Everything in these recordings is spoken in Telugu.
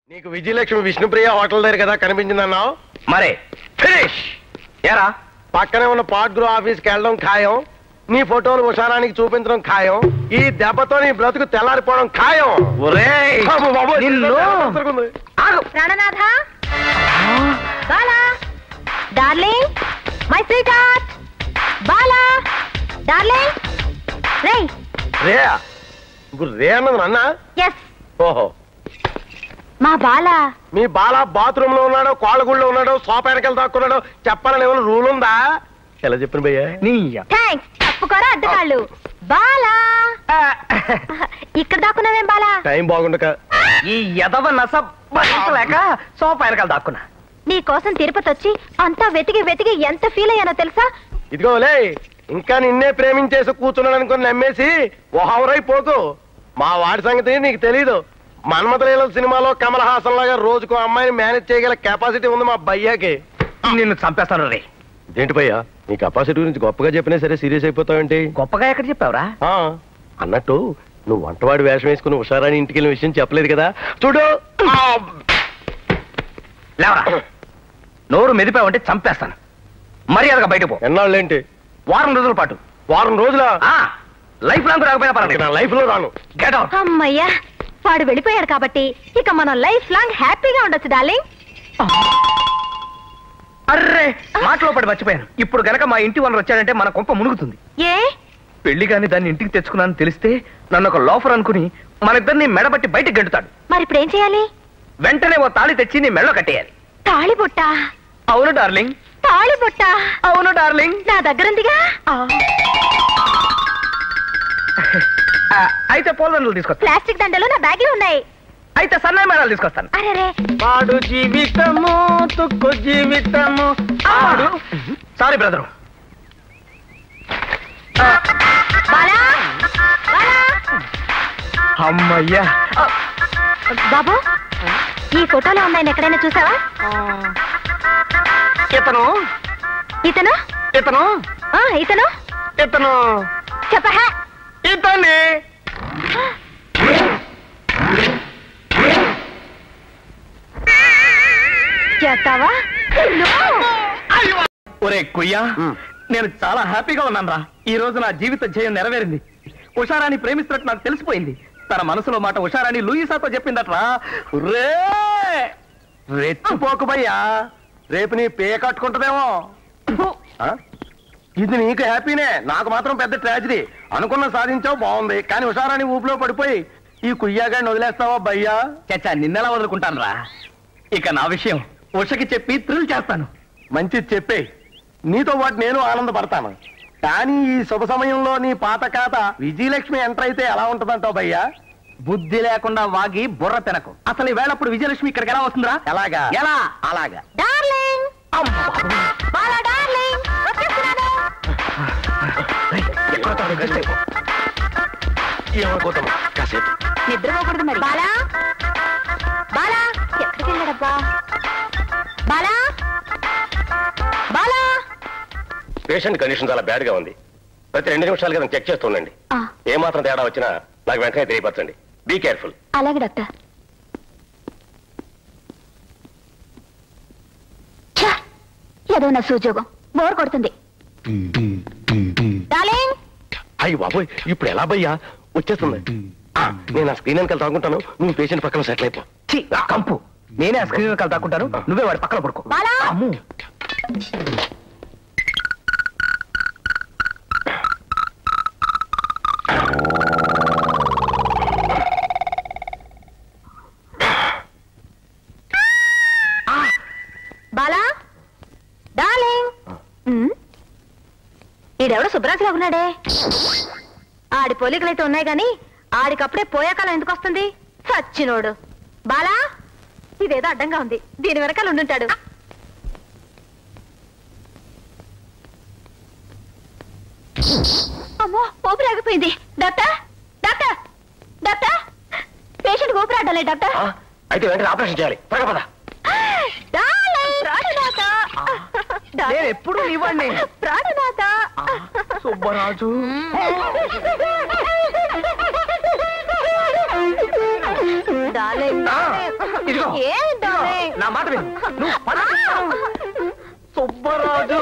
నీకు విజయలక్ష్మి విష్ణుప్రియ హోటల్ దగ్గర కదా కనిపించిందన్నావు మరే ఫినిష్ ఎరా పక్కనే ఉన్న పాట్ గ్రో ఆఫీస్కి వెళ్ళడం ఖాయం నీ ఫోటోలు ఉషారానికి చూపించడం ఖాయం ఈ దెబ్బతో నీ బ్రతుకు తెల్లారిపోవడం ఖాయం ఒరేయ్ అమ్మో బాబోయ్, నిన్ను దొరుకుతుంది. ఆగు ప్రాణనాథ Bala darling my sweetheart Bala darling రేయ్ రే ఇప్పుడు రే అన్నది నాన్న ఎస్ ఓహో మా బాలా మీ బాల బాత్రూమ్ లో ఉన్నాడో కోళ్ళగుళ్ళో ఉన్నాడో సోప వెనకాల దాక్కున్నాడో చెప్పాలని ఏమైనా రూల్ ఉందా ఎలా చెప్పిన భయ్యా నీ థ్యాంక్స్ తప్పుకోరా అడ్డకాళ్ళు బాలా ఇక్కడ దాక్కున్నావేం బాలా టైం బాగుండక ఈ ఎదవ నస భరించలేక సోఫా వెనకాల దాక్కున్నా నీ కోసం తిరుపతి వచ్చి అంతా వెతికి వెతికి ఎంత ఫీల్ అయ్యానో తెలుసా ఇదిగోలే ఇంకా నిన్నే ప్రేమించేసి కూర్చున్నాడు అనుకుని నమ్మేసి ఓహవరై పోకు మా వాడి సంగతి నీకు తెలీదు మన్మథలీల సినిమాలో కమల్ హాసన్ లాగా రోజుకు అమ్మాయిని మేనేజ్ చేయగల కెపాసిటీ ఉంది మా భయ్యాకి నిన్ను చంపేస్తాను రే ఏంటి భయ్యా నీ కెపాసిటీ గురించి గొప్పగా చెప్పినా సరే సీరియస్ అయిపోతావేంటి గొప్పగా ఎక్కడ చెప్పావురా ఆ, అన్నట్టు నువ్వు వంటవాడి వేషం వేసుకుని ఉషారాని ఇంటికి వెళ్ళిన విషయం చెప్పలేదు కదా చూడు ఆ, లేవరా నోరు మెదిపావంటే చంపేస్తాను మర్యాదగా బయట పో ఎన్నాళ్ళేంటి వారం రోజుల పాటు వారం రోజుల ఆ లైఫ్ లాంగ్ రాకపోయినా పర్వాలేదు నా లైఫ్ లో రాను గెట్ అవుట్ అమ్మయ్యా వాడు వెళ్ళిపోయాడు కాబట్టి ఇక మనం లైఫ్ లాంగ్ హ్యాపీగా ఉండొచ్చు డార్లింగ్ అర్రే మాటలో పడి మర్చిపోయాను ఇప్పుడు గనక మా ఇంటి వనరు వచ్చాడంటే మన కొంప మునుగుతుంది ఏ పెళ్లి గాని దాన్ని ఇంటికి తెచ్చుకున్నాను తెలిస్తే నన్ను ఒక లోఫర్ అనుకుని మన ఇద్దరిని మెడబట్టి బయటికి గెంటుతాడు మరి ఇప్పుడు ఏం చేయాలి వెంటనే ఓ తాళి తెచ్చి నీ మెడలో కట్టేయాలి తాళి బుట్ట అవును డార్లింగ్ తాళి బుట్ట అవును డార్లింగ్ నా దగ్గరుందిగా ఆ, అయితే పోల్దండలు తీసుకొస్తా ప్లాస్టిక్ దండలు నా బ్యాగ్ లో ఉన్నాయి అయితే సన్నాయి మేళాలు తీసుకొస్తాను అరే వాడు జీవితము తుక్కు జీవితము ఆడు సారీ బ్రదరు బాలా బాలా అమ్మయ్యా ఆ, బాబు ఈ ఫోటోలో ఉన్నాయని ఎక్కడైనా చూసావా ఇతను ఇతను ఇతను ఆ, ఇతను ఇతను చెప్పహా ఇతన్ని చేస్తావా ఒరే కుయ్యా నేను చాలా హ్యాపీగా ఉన్నాను రా ఈ రోజు నా జీవిత ధ్యేయం నెరవేరింది ఉషారాన్ని ప్రేమిస్తున్నట్టు నాకు తెలిసిపోయింది తన మనసులో మాట ఉషారాన్ని లూయిసాతో చెప్పిందట్రా రే రెచ్చిపోకు భయ్యా రేపు నీ పే కట్టుకుంటదేమో ఆ? ఇది నీకు హ్యాపీనే నాకు మాత్రం పెద్ద ట్రాజడీ అనుకున్న సాధించావు బాగుంది కానీ హుషారాని ఊపిలో పడిపోయి ఈ కుయ్యాగాన్ని వదిలేస్తావా భయ్యా చచ్చా నిన్నెలా వదులుకుంటాను రా ఇక నా విషయం ఉషకి చెప్పి థ్రిల్ చేస్తాను మంచిది చెప్పే నీతో పాటు నేను ఆనందపడతాను కానీ ఈ శుభ సమయంలో నీ పాత ఖాత విజయలక్ష్మి ఎంటర్ అయితే ఎలా ఉంటుందంటావు భయ్యా బుద్ధి లేకుండా వాగి బుర్ర తినకు అసలు ఈ వేళప్పుడు విజయలక్ష్మి ఇక్కడికి ఎలా వస్తుందిరా ఎలాగా ఎలా అలాగా డార్లింగ్ బాలా డార్లింగ్ వచ్చేస్తున్నాను ఏమనుకోతాము కాసేపు నిద్రపోకూడదు మరి బాలా బాలా ఎక్కడికి వెళ్ళాడబ్బా బాలా బాలా పేషెంట్ కండిషన్ చాలా బ్యాడ్ గా ఉంది ప్రతి రెండు నిమిషాలు కదా చెక్ చేస్తుండండి ఆ, ఏ మాత్రం తేడా వచ్చినా నాకు వెంటనే తెలియపరచండి బీ కేర్ఫుల్ అలాగే డాక్టర్ ఛ! ఏదో నా సూజోగం బోర్ కొడుతుంది డార్లింగ్ అయ్యి బాబోయ్ ఇప్పుడు ఎలా భయ్యా వచ్చేస్తుంది ఆ, నేను ఆ స్క్రీన్ వెనకాల తాగుంటాను నువ్వు పేషెంట్ పక్కన సెటిల్ అయిపో ఛీ, కంపు నేనే ఆ స్క్రీన్ వెనకాల దాక్కుంటాను నువ్వే వాడి పక్కన పడుకో బాలా అమ్ము బాలా డార్లింగ్ ఉమ్, ఈడెవడో శుభ్రాజులా ఉన్నాడే ఆడి పోలికలైతే ఉన్నాయి గాని ఆడికప్పుడే పోయాకాలం ఎందుకు వస్తుంది సచ్చినోడు బాలా ఇదేదో అడ్డంగా ఉంది దీని వెనకాల ఉండుంటాడు అమ్మో ఊపిరి ఆగిపోయింది డాక్టర్ డాక్టర్ డాక్టర్ పేషెంట్ ఊపిరి ఆడాలి డాక్టర్ ఆ, అయితే వెంటనే ఆపరేషన్ చేయాలి పద పద డార్లింగ్, ప్రాణనాథ. నేను ఎప్పుడు ఇవ్వండి ప్రాణనాథ సుబ్బరాజు డార్లింగ్, ఆ, డార్లింగ్. ఇదిగో, ఏం డార్లింగ్? నా మాట విను నువ్వు పద. సుబ్బరాజు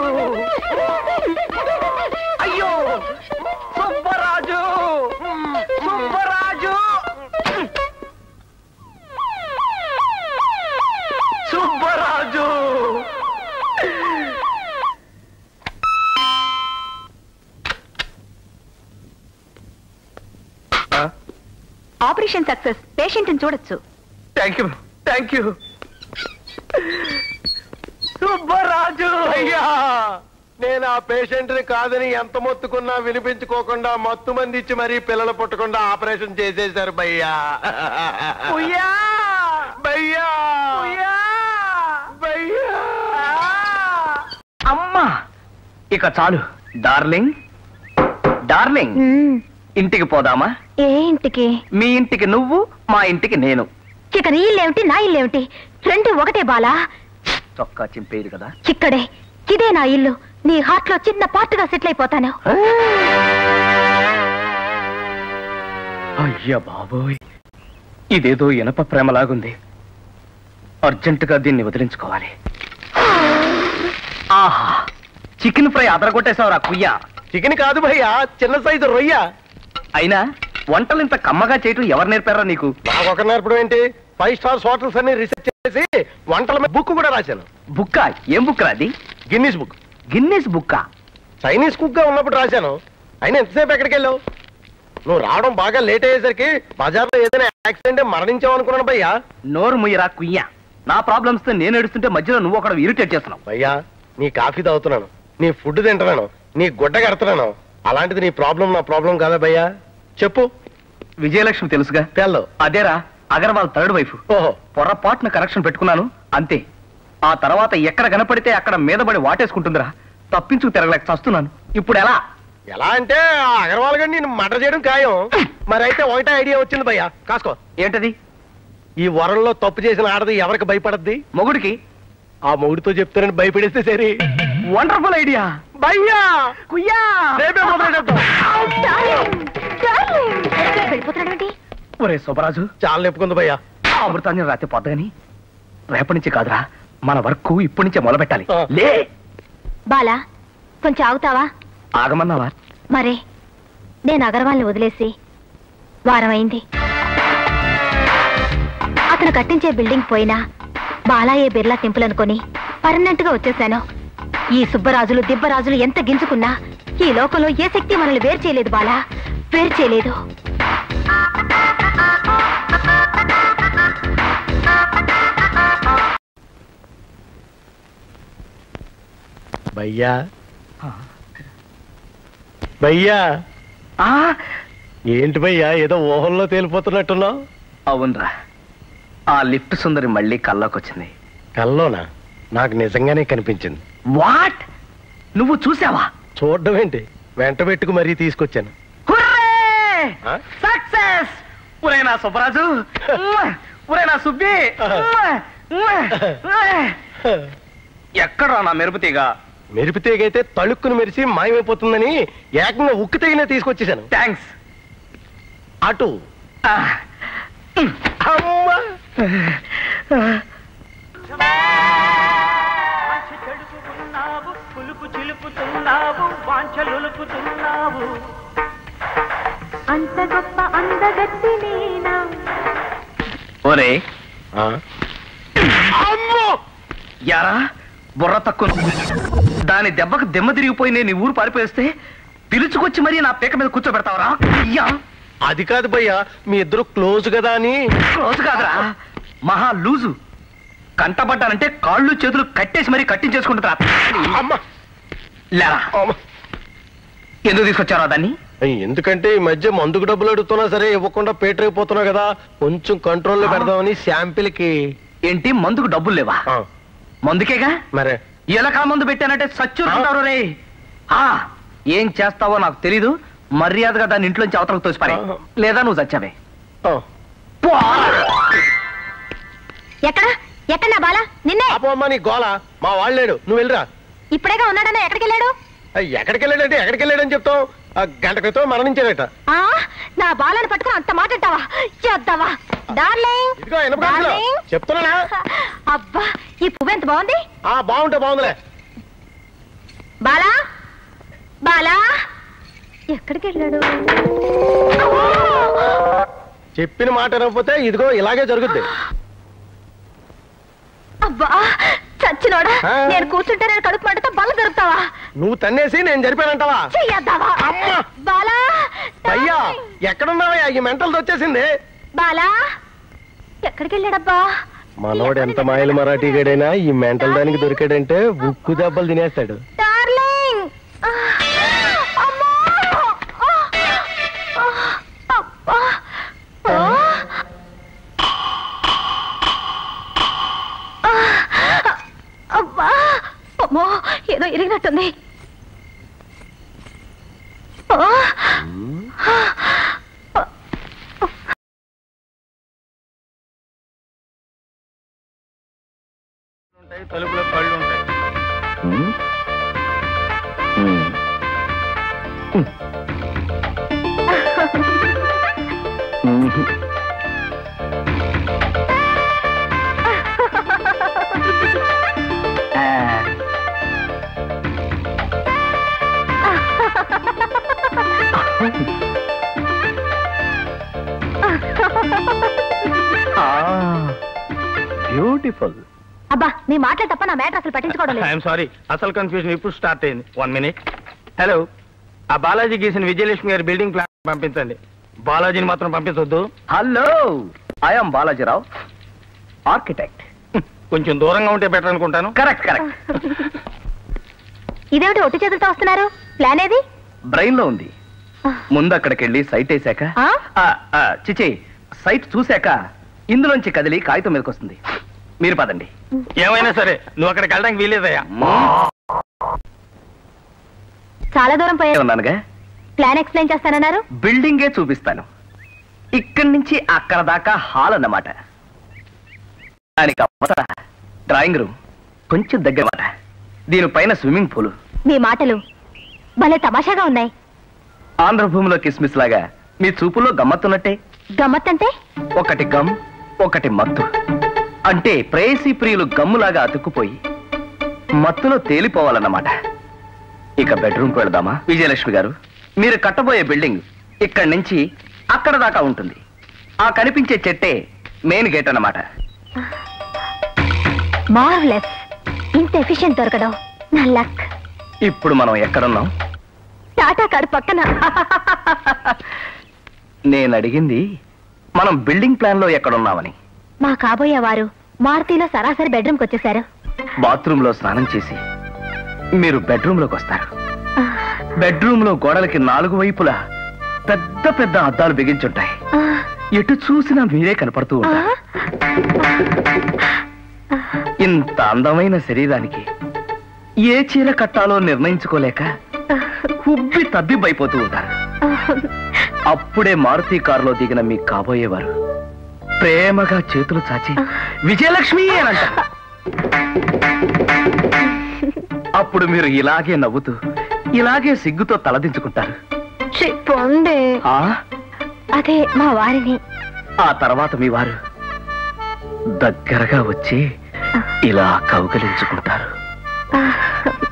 అయ్యో Subbaraju Subbaraju Subbaraju operation success patient చూడొచ్చు thank you thank you Subbaraju అయ్యా నేను ఆ పేషెంట్ ని కాదని ఎంత మొత్తుకున్నా వినిపించుకోకుండా మత్తు మంది ఇచ్చి మరీ పిల్లలు పుట్టకుండా ఆపరేషన్ చేసేశారు భయ్యా ఉయ్యా భయ్యా ఉయ్యా భయ్యా అమ్మా ఇక చాలు డార్లింగ్ డార్లింగ్ ఇంటికి పోదామా ఏ ఇంటికి మీ ఇంటికి నువ్వు మా ఇంటికి నేను ఇక నీ ఇల్లేమిటి నా ఇల్లేమిటి రెండు ఒకటే బాలా చొక్కా చింపేది కదా ఇక్కడే ఇదే నా ఇల్లు నీ హార్ట్ లో చిన్న పార్ట్ గా సెటిల్ అయిపోతాను అయ్యా బాబోయ్ ఇదేదో ఇనప ప్రేమలాగుంది అర్జెంటుగా దీన్ని వదిలించుకోవాలి ఆహా చికెన్ ఫ్రై అదరగొట్టేశావురా కుయ్యా చికెన్ కాదు భయ్యా చిన్న సైజు రొయ్య అయినా వంటలు ఇంత కమ్మగా చేయటం ఎవరు నేర్పారా నీకు నాకు ఒక నేర్పడం ఏంటి ఫైవ్ స్టార్స్ హోటల్స్ అన్ని రీసెర్చ్ చేసి వంటల మీద బుక్ కూడా రాశాను బుక్క ఏం బుక్ రాది గిన్నీస్ బుక్ గిన్నెస్ బుక్క చైనీస్ కుక్ గా ఉన్నప్పుడు రాశాను అయినా ఎంతసేపు ఎక్కడికి వెళ్ళావు నువ్వు రావడం బాగా లేట్ అయ్యేసరికి బజార్లో ఏదైనా యాక్సిడెంట్ మరణించావు అనుకున్నాను భయ్యా నోరు ముయ్యరా కుయ్యా నా ప్రాబ్లమ్స్ తో నేను ఏడుస్తుంటే మధ్యలో నువ్వు ఒకడు ఇరిటేట్ చేస్తున్నావు భయ్యా నీ కాఫీ తాగుతున్నాను నీ ఫుడ్ తింటున్నాను నీ గుడ్డ కడుతున్నాను అలాంటిది నీ ప్రాబ్లం నా ప్రాబ్లం కాదా భయ్యా చెప్పు విజయలక్ష్మి తెలుసుగా తెల్లో అదేరా అగర్వాల్ థర్డ్ వైఫ్ ఓహో పొరపాటున కరెక్షన్ పెట్టుకున్నాను అంతే ఆ తర్వాత ఎక్కడ కనపడితే అక్కడ మీదబడి వాటేసుకుంటుందిరా తప్పించుకు తిరగలేక చస్తున్నాను ఇప్పుడు ఎలా ఎలా అంటే ఆ అగర్వాల్ గారిని నేను మర్డర్ చేయడం ఖాయం మరి అయితే ఒకటే ఐడియా వచ్చింది భయ్యా కాసుకో ఏంటది ఈ వరంలో తప్పు చేసిన ఆడది ఎవరికి భయపడద్ది మొగుడికి ఆ మొగుడితో చెప్తానని భయపడేస్తే సరే వండర్ఫుల్ ఐడియా భయ్యా కుయ్యా రేపే మొదలెడతాం వెళ్ళిపోతున్నాడండి ఒరే సుబ్బరాజు చాలా నెప్పుకుంది భయ్యా ఆ అమృతాన్ని రాత్రి పొద్దగని రేపటి నుంచి కాదురా మన వర్క్ ఇప్పటి నుంచే మొదలు పెట్టాలి ఆ. లే బాలా కొంచెం ఆగుతావా ఆగమన్నావా మరే నేను అగర్వాల్ని వదిలేసి వారం అయింది అతను కట్టించే బిల్డింగ్ పోయినా బాలాయే బిర్లా టెంపుల్ అనుకొని పర్మనెంట్ గా వచ్చేసాను ఈ సుబ్బరాజులు దిబ్బరాజులు ఎంత గింజుకున్నా ఈ లోకంలో ఏ శక్తి మనల్ని వేరు చేయలేదు బాలా వేరు చేయలేదు భయ్యా భయ్యా ఆ, ఏంటి భయ్యా ఏదో ఊహల్లో తేలిపోతున్నట్టున్నావు అవునరా ఆ లిఫ్ట్ సుందరి మళ్ళీ కల్లోకొచ్చింది కల్లోనా నాకు నిజంగానే కనిపించింది వాట్ నువ్వు చూసావా చూడడం ఏంటి వెంట పెట్టుకు మరీ తీసుకొచ్చాను ఆ? సక్సెస్ ఒరే నా సుబ్బరాజు ఒరే నా సుబ్బి ఎక్కడ్రా నా మెరుపు తీగ మెరుపు తీగైతే తళుక్కును మెరిసి మాయమైపోతుందని ఏకంగా ఉక్కు తెగినే తీసుకొచ్చేసాను థ్యాంక్స్ అటు అమ్మా ఆశ చెడుపుతున్నావు పులుపు చిలుపుతున్నావు వాంఛలులుపుతున్నావు అంత గొప్ప అందగత్తి నేనా ఒరే ఆ? అమ్మో యారా బుర్ర తక్కువ దాని దెబ్బకు దెమ్మ తిరిగిపోయి నేను ఈ ఊరు పారిపోయేస్తే పిలుచుకొచ్చి మరీ నా పీక మీద కూర్చోబెడతావరా అయ్యా అది కాదు భయ్యా మీ ఇద్దరు క్లోజ్ కదా అని రోజు కాదురా మహా లూజు కంటపడ్డానంటే కాళ్ళు చేతులు కట్టేసి మరీ కట్టించేసుకుంటుందా అమ్మా లేరా అమ్మా. ఎందుకు తీసుకొచ్చారా దాన్ని ఎందుకంటే ఈ మధ్య మందుకు డబ్బులు అడుగుతున్నా సరే ఇవ్వకుండా పేటరైపోతున్నావు కదా కొంచెం కంట్రోల్లో పెడదామని శాంపిల్ కి ఏంటి మందుకు డబ్బులు లేవా ఆ, మందుకేగా మరే ఎలకా మందు పెట్టానంటే సచ్చుకుంటారు రే ఆ, ఏం చేస్తావో నాకు తెలీదు మర్యాదగా దాన్ని ఇంట్లోంచి అవతలకు తోసిపారే ఆహా. లేదా నువ్వు చచ్చావే ఆ. ఎక్కడ ఎక్కడ నా బాలా నిన్నే పాపమ్మ నీ గోల మా వాళ్ళేడు నువ్వు వెళ్ళిరా ఇప్పుడేగా ఉన్నాడన్నా ఎక్కడికి వెళ్ళాడు ఆ, ఎక్కడికి వెళ్ళాడంటే ఎక్కడికి వెళ్ళాడని చెప్తావు ఆ, గంట క్రితం మరణించాడట ఆ నా బాలను పట్టుకుని అంత మాట అంటావా చేద్దావా డార్లింగ్ ఇదిగో ఎనప గంటలు. డార్లింగ్. చెప్తున్నానా అబ్బా ఈ పువ్వు ఎంత బాగుంది ఆ బాగుంటే బాగుందిలే బాలా బాలా ఎక్కడికి వెళ్ళాడు చెప్పిన మాట వినకపోతే ఇదిగో ఇలాగే జరుగుద్ది అబ్బా చచ్చినోడా ఆ. నేను కూర్చుంటే నేను కడుపు మంటతో బల్ల దొరుకుతావా నువ్వు తన్నేసి నేను జరిపానంటావా చెయ్యద్దావా అమ్మా. బాలా అయ్యా ఎక్కడున్నావయ్యా ఈ మెంటల్ వచ్చేసింది బాలా ఎక్కడికి వెళ్ళాడబ్బా మనోడు ఎంత మాయలు మరాఠీ గడైనా ఈ మెంటల్ దానికి దొరికాడంటే ఉక్కు దెబ్బలు తినేస్తాడు డార్లింగ్ ఆ, అమ్మా! ఆ, ఆ, అబ్బా! ఆ! ఆ, అబ్బా! అమ్మో ఏదో ఇరిగినట్టుంది ఆ! తలుపులో కళ్ళు ఉంటాయి బ్యూటిఫుల్ అబ్బా నీ మాటలే తప్ప నా మ్యాటర్ అసలు పట్టించుకోవడం లేదు ఐఎమ్ సారీ అసలు కన్ఫ్యూజన్ ఇప్పుడు స్టార్ట్ అయింది వన్ మినిట్ హలో ఆ బాలాజీ గీసిన విజయలక్ష్మి గారి బిల్డింగ్ ప్లాన్ పంపించండి బాలాజీని మాత్రం పంపించొద్దు హలో ఐఎమ్ బాలాజీరావు ఆర్కిటెక్ట్ కొంచెం దూరంగా ఉంటే బెటర్ అనుకుంటాను కరెక్ట్ కరెక్ట్ ఇదేమిటి ఒట్టి చేతులతో వస్తున్నారు ప్లాన్ ఏది బ్రెయిన్ లో ఉంది ముందు అక్కడికి వెళ్ళి సైట్ వేసాక ఆ? ఆ, ఆ, చిచి సైట్ చూశాక ఇందులోంచి కదిలి కాగితం మీదకి వస్తుంది మీరు పదండి ఏమైనా సరే నువ్వు అక్కడికి వెళ్ళడానికి వీలేదయ్యా చాలా దూరం పోయారు ఉన్నానుగా ప్లాన్ ఎక్స్ప్లెయిన్ చేస్తానన్నారు బిల్డింగే చూపిస్తాను ఇక్కడి నుంచి అక్కడ దాకా హాల్ అన్నమాట దానికి అవతల డ్రాయింగ్ రూమ్ కొంచెం దగ్గర మాట దీనిపైన స్విమ్మింగ్ పూల్ మీ మాటలు భలే తమాషాగా ఉన్నాయి ఆంధ్రభూమిలో కిస్మిస్ లాగా మీ చూపులో గమ్మత్తున్నట్టే గమ్మత్తంటే ఒకటి గమ్ ఒకటి మత్తు అంటే ప్రేయసీ ప్రియులు గమ్ములాగా అతుక్కుపోయి మత్తులో తేలిపోవాలన్నమాట ఇక బెడ్రూమ్కి వెళదామా విజయలక్ష్మి గారు మీరు కట్టబోయే బిల్డింగ్ ఇక్కడి నుంచి అక్కడ దాకా ఉంటుంది ఆ కనిపించే చెట్టే మెయిన్ గేట్ అన్నమాట మార్వలెస్ ఇంత ఎఫిషియెంట్ దొరకడం నా లక్ ఇప్పుడు మనం ఎక్కడున్నాం టాటా కారు పక్కన నేను అడిగింది మనం బిల్డింగ్ ప్లాన్ లో ఎక్కడున్నామని మా కాబోయే వారు మారుతిలో సరాసరి బెడ్రూమ్కి వచ్చేసారు బాత్రూమ్ లో స్నానం చేసి మీరు బెడ్రూమ్ లోకి వస్తారు బెడ్రూమ్ లో గోడలకి నాలుగు వైపులా పెద్ద పెద్ద అద్దాలు బిగించుంటాయి ఆ, ఎటు చూసినా మీరే కనపడుతూ ఆ, ఉంటారు ఇంత అందమైన శరీరానికి ఏ చీర కట్టాలో నిర్ణయించుకోలేక ఉబ్బి తబ్బిబ్బైపోతూ ఉంటారు అప్పుడే మారుతి కారులో దిగిన మీ కాబోయేవారు ప్రేమగా చేతులు చాచి విజయలక్ష్మి అని అంటారు అప్పుడు మీరు ఇలాగే నవ్వుతూ ఇలాగే సిగ్గుతో తలదించుకుంటారు ఛీ, పొండే ఆ అదే మా వారిని ఆ తర్వాత మీ వారు దగ్గరగా వచ్చి ఇలా కౌగలించుకుంటారు ఆ,